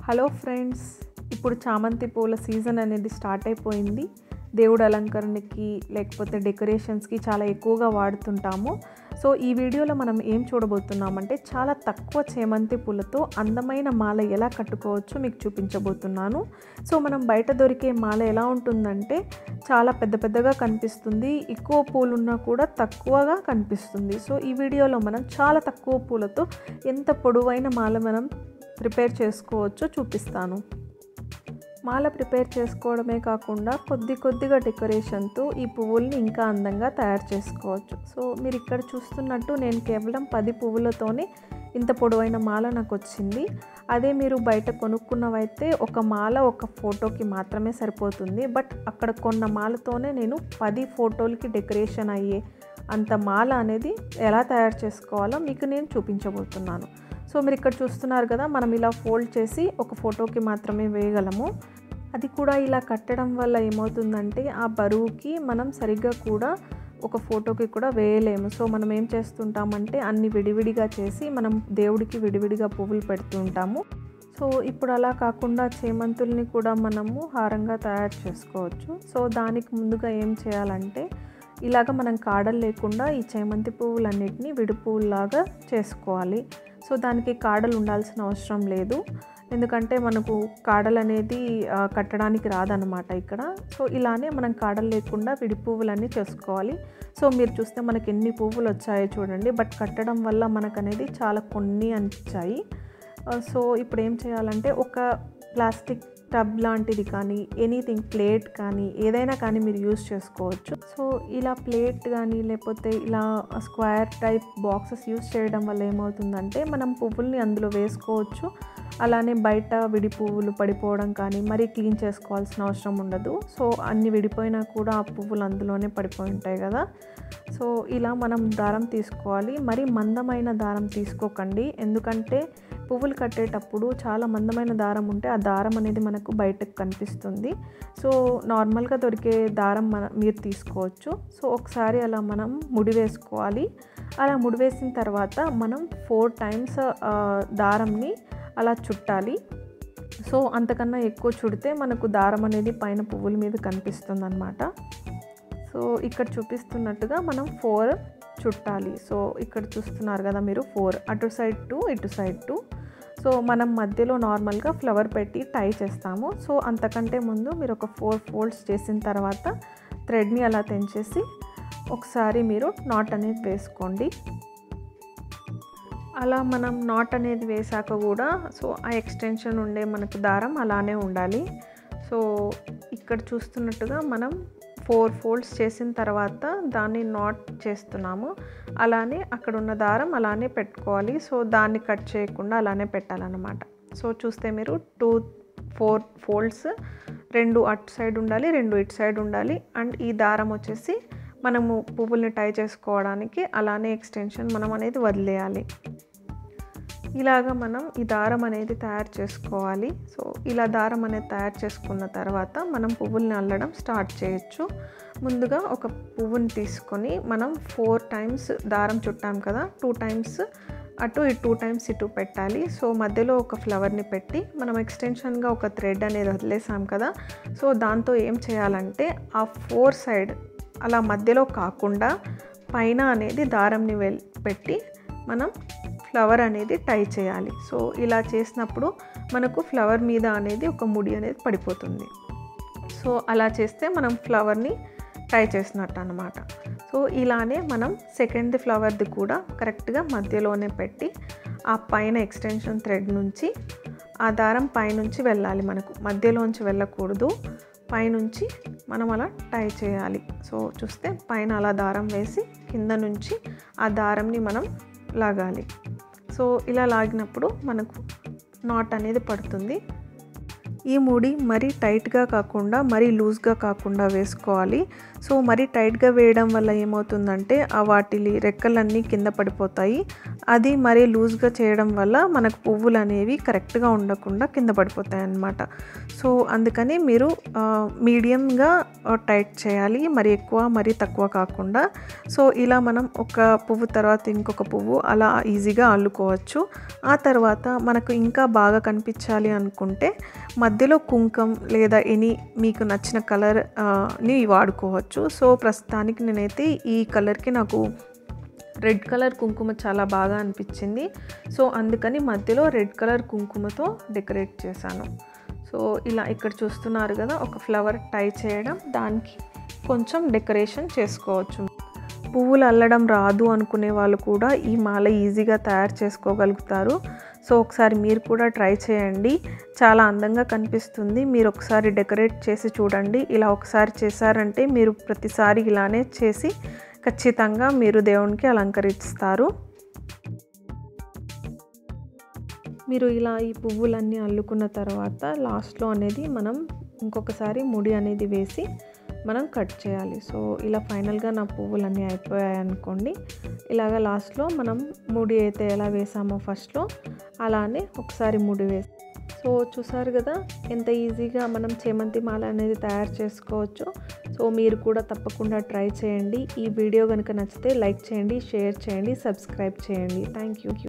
hello friends ఇప్పుడు చామంతి పూల సీజన్ అనేది స్టార్ట్ అయిపోయింది దేవుడు అలంకరణకి లేకపోతే డెకరేషన్స్కి చాలా ఎక్కువగా వాడుతుంటాము సో ఈ వీడియోలో మనం ఏం చూడబోతున్నామంటే చాలా తక్కువ చేమంతి పూలతో అందమైన మాల ఎలా కట్టుకోవచ్చో మీకు చూపించబోతున్నాను సో మనం బయట దొరికే మాల ఎలా ఉంటుందంటే చాలా పెద్ద పెద్దగా కనిపిస్తుంది ఎక్కువ పూలు ఉన్నా కూడా తక్కువగా కనిపిస్తుంది సో ఈ వీడియోలో మనం చాలా తక్కువ పూలతో ఎంత పొడవైన మాల మనం ప్రిపేర్ చేసుకోవచ్చో చూపిస్తాను మాల ప్రిపేర్ చేసుకోవడమే కాకుండా కొద్ది కొద్దిగా డెకరేషన్తో ఈ పువ్వుల్ని ఇంకా అందంగా తయారు చేసుకోవచ్చు సో మీరు ఇక్కడ చూస్తున్నట్టు నేను కేవలం పది పువ్వులతోనే ఇంత పొడవైన మాల నాకు వచ్చింది అదే మీరు బయట కొనుక్కున్నవైతే ఒక మాల ఒక ఫోటోకి మాత్రమే సరిపోతుంది బట్ అక్కడ కొన్న మాలతోనే నేను పది ఫోటోలకి డెకరేషన్ అయ్యే అంత మాల అనేది ఎలా తయారు చేసుకోవాలో మీకు నేను చూపించబోతున్నాను సో మీరు ఇక్కడ చూస్తున్నారు కదా మనం ఇలా ఫోల్డ్ చేసి ఒక ఫోటోకి మాత్రమే వేయగలము అది కూడా ఇలా కట్టడం వల్ల ఏమవుతుందంటే ఆ బరువుకి మనం సరిగ్గా కూడా ఒక ఫోటోకి కూడా వేయలేము సో మనం ఏం చేస్తుంటామంటే అన్ని విడివిడిగా చేసి మనం దేవుడికి విడివిడిగా పువ్వులు పెడుతుంటాము సో ఇప్పుడు అలా కాకుండా చేమంతుల్ని కూడా మనము హారంగా తయారు చేసుకోవచ్చు సో దానికి ముందుగా ఏం చేయాలంటే ఇలాగ మనం కాడలు లేకుండా ఈ చేమంతి పువ్వులన్నిటిని విడి పువ్వులాగా చేసుకోవాలి సో దానికి కాడలు ఉండాల్సిన అవసరం లేదు ఎందుకంటే మనకు కాడలు అనేది కట్టడానికి రాదనమాట ఇక్కడ సో ఇలానే మనం కాడలు లేకుండా విడి పువ్వులన్నీ చేసుకోవాలి సో మీరు చూస్తే మనకి ఎన్ని పువ్వులు వచ్చాయో చూడండి బట్ కట్టడం వల్ల మనకు అనేది చాలా కొన్ని అనిపించాయి సో ఇప్పుడు ఏం చేయాలంటే ఒక ప్లాస్టిక్ టబ్ లాంటిది కానీ ఎనీథింగ్ ప్లేట్ కానీ ఏదైనా కానీ మీరు యూస్ చేసుకోవచ్చు సో ఇలా ప్లేట్ కానీ లేకపోతే ఇలా స్క్వేర్ టైప్ బాక్సెస్ యూస్ చేయడం వల్ల ఏమవుతుందంటే మనం పువ్వుల్ని అందులో వేసుకోవచ్చు అలానే బయట విడి పువ్వులు పడిపోవడం కానీ మరీ క్లీన్ చేసుకోవాల్సిన అవసరం ఉండదు సో అన్ని విడిపోయినా కూడా ఆ పువ్వులు అందులోనే పడిపోయి ఉంటాయి కదా సో ఇలా మనం దారం తీసుకోవాలి మరి మందమైన దారం తీసుకోకండి ఎందుకంటే పువ్వులు కట్టేటప్పుడు చాలా మందమైన దారం ఉంటే ఆ దారం అనేది మనకు బయటకు కనిపిస్తుంది సో నార్మల్గా దొరికే దారం మన మీరు తీసుకోవచ్చు సో ఒకసారి అలా మనం ముడి వేసుకోవాలి అలా ముడి వేసిన తర్వాత మనం ఫోర్ టైమ్స్ దారంని అలా చుట్టాలి సో అంతకన్నా ఎక్కువ చుడితే మనకు దారం అనేది పైన పువ్వుల మీద కనిపిస్తుంది అనమాట సో ఇక్కడ చూపిస్తున్నట్టుగా మనం ఫోర్ చుట్టాలి సో ఇక్కడ చూస్తున్నారు కదా మీరు ఫోర్ అటు సైడ్ టూ ఇటు సైడ్ టూ సో మనం మధ్యలో నార్మల్గా ఫ్లవర్ పెట్టి టై చేస్తాము సో అంతకంటే ముందు మీరు ఒక ఫోర్ ఫోల్డ్స్ చేసిన తర్వాత థ్రెడ్ని అలా తెంచేసి ఒకసారి మీరు నాట్ అనేది వేసుకోండి అలా మనం నాట్ అనేది వేసాక కూడా సో ఆ ఎక్స్టెన్షన్ ఉండే మనకు దారం అలానే ఉండాలి సో ఇక్కడ చూస్తున్నట్టుగా మనం ఫోర్ ఫోల్డ్స్ చేసిన తర్వాత దాన్ని నాట్ చేస్తున్నాము అలానే అక్కడ ఉన్న దారం అలానే పెట్టుకోవాలి సో దాన్ని కట్ చేయకుండా అలానే పెట్టాలన్నమాట సో చూస్తే మీరు టూ ఫోర్ ఫోల్డ్స్ రెండు అటు సైడ్ ఉండాలి రెండు ఇటు సైడ్ ఉండాలి అండ్ ఈ దారం వచ్చేసి మనము పువ్వుల్ని టై చేసుకోవడానికి అలానే ఎక్స్టెన్షన్ మనం అనేది వదిలేయాలి ఇలాగ మనం ఈ దారం అనేది తయారు చేసుకోవాలి సో ఇలా దారం అనేది తయారు చేసుకున్న తర్వాత మనం పువ్వుల్ని అల్లడం స్టార్ట్ చేయొచ్చు ముందుగా ఒక పువ్వుని తీసుకొని మనం ఫోర్ టైమ్స్ దారం చుట్టాం కదా టూ టైమ్స్ అటు ఇటు టూ టైమ్స్ ఇటు పెట్టాలి సో మధ్యలో ఒక ఫ్లవర్ని పెట్టి మనం ఎక్స్టెన్షన్గా ఒక థ్రెడ్ అనేది వదిలేసాం కదా సో దాంతో ఏం చేయాలంటే ఆ ఫోర్ సైడ్ అలా మధ్యలో కాకుండా పైన అనేది దారంని వెల్ పెట్టి మనం ఫ్లవర్ అనేది టై చేయాలి సో ఇలా చేసినప్పుడు మనకు ఫ్లవర్ మీద అనేది ఒక ముడి అనేది పడిపోతుంది సో అలా చేస్తే మనం ఫ్లవర్ని టై చేసినట్టు అనమాట సో ఇలానే మనం సెకండ్ ఫ్లవర్ది కూడా కరెక్ట్గా మధ్యలోనే పెట్టి ఆ పైన ఎక్స్టెన్షన్ థ్రెడ్ నుంచి ఆ దారం పైనుంచి వెళ్ళాలి మనకు మధ్యలోంచి వెళ్ళకూడదు పైనుంచి మనం అలా టై చేయాలి సో చూస్తే పైన అలా దారం వేసి కింద నుంచి ఆ దారంని మనం లాగాలి సో ఇలా లాగినప్పుడు మనకు నాట్ అనేది పడుతుంది ఈ ముడి మరీ టైట్గా కాకుండా మరీ లూజ్గా కాకుండా వేసుకోవాలి సో మరీ టైట్గా వేయడం వల్ల ఏమవుతుందంటే ఆ వాటి రెక్కలన్నీ కింద పడిపోతాయి అది మరీ లూజ్గా చేయడం వల్ల మనకు పువ్వులు అనేవి కరెక్ట్గా ఉండకుండా కింద పడిపోతాయి అన్నమాట సో అందుకని మీరు మీడియంగా టైట్ చేయాలి మరి ఎక్కువ మరి తక్కువ కాకుండా సో ఇలా మనం ఒక పువ్వు తర్వాత ఇంకొక పువ్వు అలా ఈజీగా అల్లుకోవచ్చు ఆ తర్వాత మనకు ఇంకా బాగా కనిపించాలి అనుకుంటే మధ్యలో కుంకం లేదా ఎనీ మీకు నచ్చిన కలర్ ని వాడుకోవచ్చు సో ప్రస్తుతానికి నేనైతే ఈ కలర్కి నాకు రెడ్ కలర్ కుంకుమ చాలా బాగా అనిపించింది సో అందుకని మధ్యలో రెడ్ కలర్ కుంకుమతో డెకరేట్ చేశాను సో ఇలా ఇక్కడ చూస్తున్నారు కదా ఒక ఫ్లవర్ టై చేయడం దానికి కొంచెం డెకరేషన్ చేసుకోవచ్చు పువ్వులు అల్లడం రాదు అనుకునే వాళ్ళు కూడా ఈ మాల ఈజీగా తయారు చేసుకోగలుగుతారు సో ఒకసారి మీరు కూడా ట్రై చేయండి చాలా అందంగా కనిపిస్తుంది మీరు ఒకసారి డెకరేట్ చేసి చూడండి ఇలా ఒకసారి చేశారంటే మీరు ప్రతిసారి ఇలానే చేసి ఖచ్చితంగా మీరు దేవునికి అలంకరిస్తారు మీరు ఇలా ఈ పువ్వులన్నీ అల్లుకున్న తర్వాత లాస్ట్లో అనేది మనం ఇంకొకసారి ముడి అనేది వేసి మనం కట్ చేయాలి సో ఇలా ఫైనల్గా నా పువ్వులన్నీ అయిపోయాయి అనుకోండి ఇలాగ లాస్ట్లో మనం ముడి అయితే ఎలా వేసామో ఫస్ట్లో అలానే ఒకసారి ముడి వేసి సో చూసారు కదా ఎంత ఈజీగా మనం చేమంతి మాల అనేది తయారు చేసుకోవచ్చు సో మీరు కూడా తప్పకుండా ట్రై చేయండి ఈ వీడియో కనుక నచ్చితే లైక్ చేయండి షేర్ చేయండి సబ్స్క్రైబ్ చేయండి థ్యాంక్ యూ